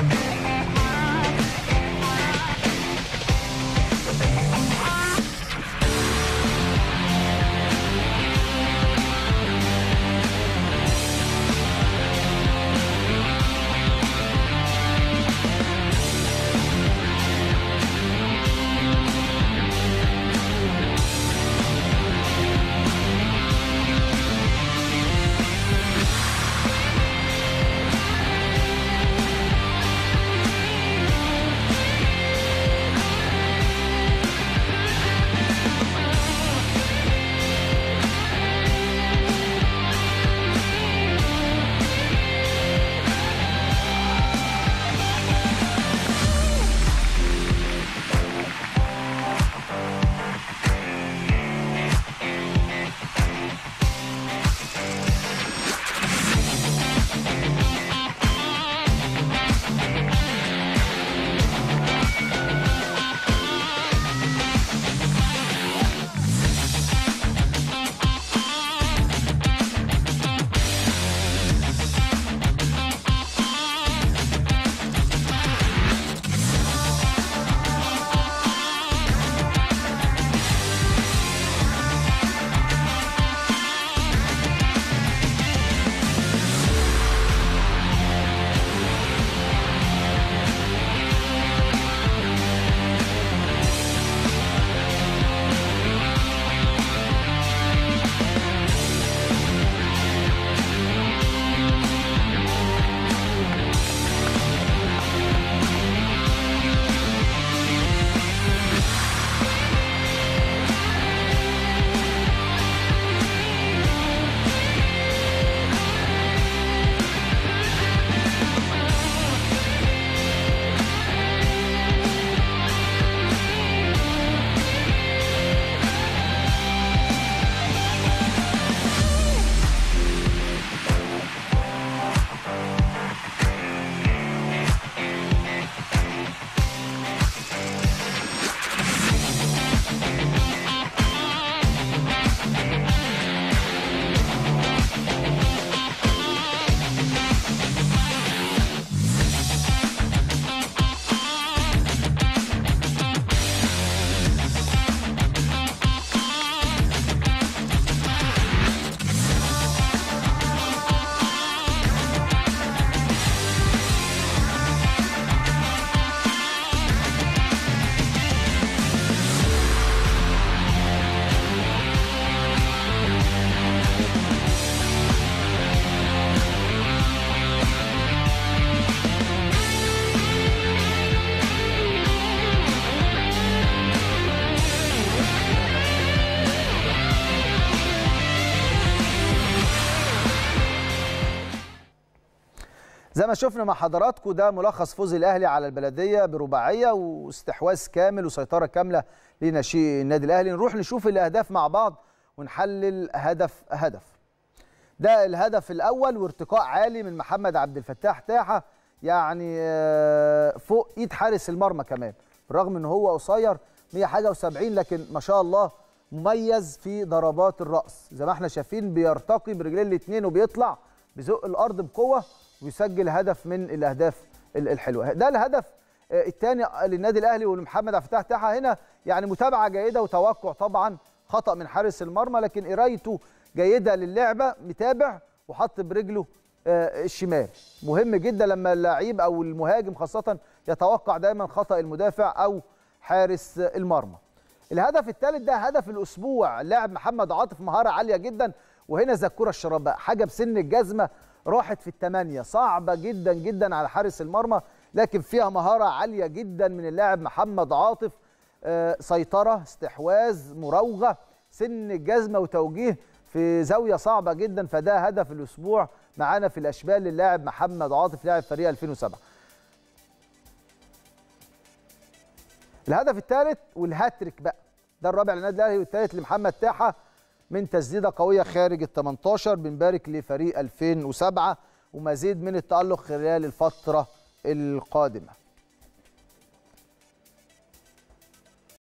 زي ما شفنا مع حضراتكم ده ملخص فوز الاهلي على البلديه برباعيه واستحواذ كامل وسيطره كامله لناشئ النادي الاهلي نروح نشوف الاهداف مع بعض ونحلل هدف هدف ده الهدف الاول وارتقاء عالي من محمد عبد الفتاح تاحه يعني آه، فوق ايد حارس المرمى كمان بالرغم ان هو قصير 100 حاجه و70 لكن ما شاء الله مميز في ضربات الراس زي ما احنا شايفين بيرتقي برجلين الاثنين وبيطلع بيزق الارض بقوه ويسجل هدف من الاهداف ال- الحلوه ده الهدف آه، الثاني للنادي الاهلي ولمحمد عبد الفتاح تاحه هنا يعني متابعه جيده وتوقع طبعا خطا من حارس المرمى لكن قرايته جيده للعبه متابع وحط برجله آه، الشمال مهم جدا لما اللعيب او المهاجم خاصه يتوقع دايما خطا المدافع او حارس المرمى الهدف الثالث ده هدف الاسبوع لاعب محمد عاطف مهاره عاليه جدا وهنا زكوره الشراب بقى حاجه بسن الجزمه راحت في الثمانيه صعبه جدا جدا على حارس المرمى لكن فيها مهاره عاليه جدا من اللاعب محمد عاطف آه، سيطره استحواذ مراوغه سن الجزمه وتوجيه في زاويه صعبه جدا فده هدف الاسبوع معانا في الاشبال للاعب محمد عاطف لاعب فريق 2007 الهدف الثالث والهاتريك بقى ده الرابع للنادي الاهلي والثالث لمحمد تاحه من تسديده قويه خارج ال 18 بنبارك لفريق 2007 ومزيد من التالق خلال الفتره القادمه